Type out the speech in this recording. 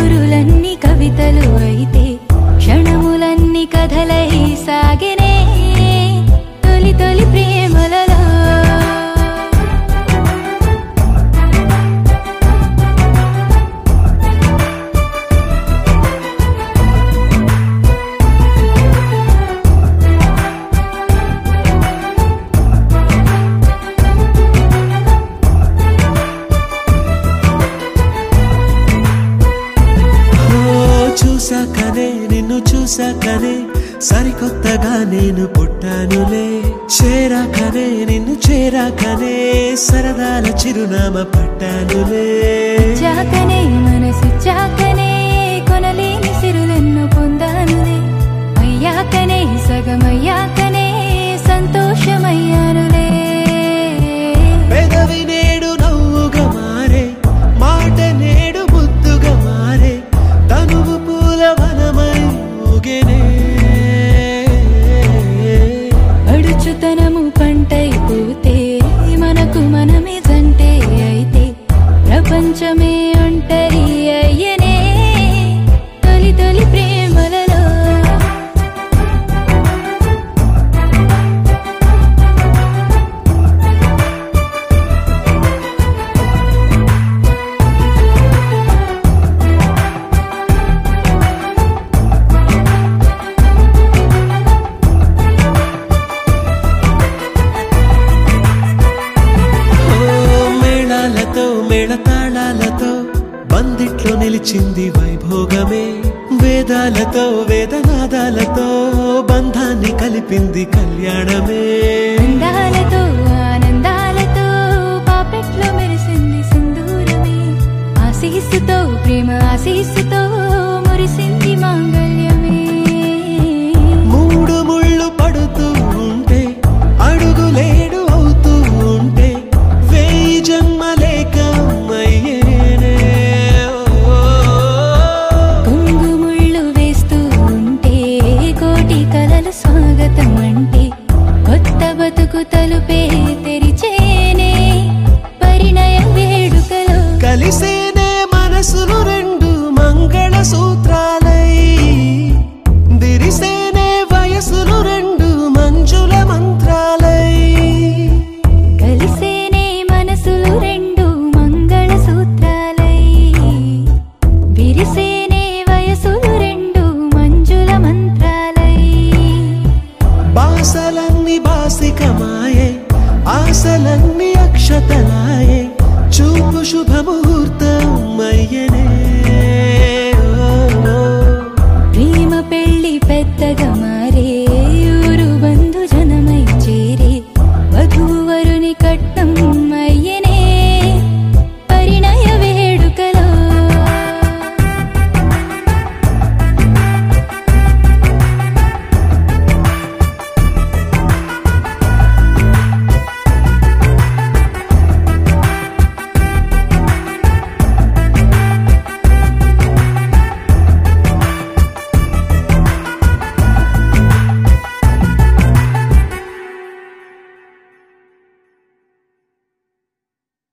కబురులన్నీ కవితలు అయితే క్షణములన్నీ కథలై సాగెనే తొలి తొలి ప్రేమలలో ఓ చూసాకనే నిన్ను చూసాకనే సరికొత్తగా నేను పుట్టానులే చేరాకనే నిన్ను చేరాకనే సరదాల చిరునామా పట్టానులే చాకనే మనసు చాకనే కొనలేని సిరులెన్నో పొందానులే అయ్యాకనే సగమయ్యాకనే సంతోషమయ్యానులే పెదవి నేడు నవ్వుగా మారే మాట నేడు ముద్దుగా మారే తనువు పూల వనమై ఊగెనే అడుచుతనము పంటైపోతే మనకు మనమే జంటే అయితే ప్రపంచమే ఒంటరి అయ్యనే తొలి తొలి ప్రేమలలో ఓ మేళాలతో మేళతాళాలతో బందిట్లో నిలిచింది వైభోగమే వేదాలతో వేదనాదాలతో బంధాన్ని కలిపింది కళ్యాణమే అందాలతో ఆనందాలతో పాపెట్లో మెరిసింది సింధూరమే ఆశీస్సుతో ప్రేమ ఆశీస్సుతో మురిసింది మాంగ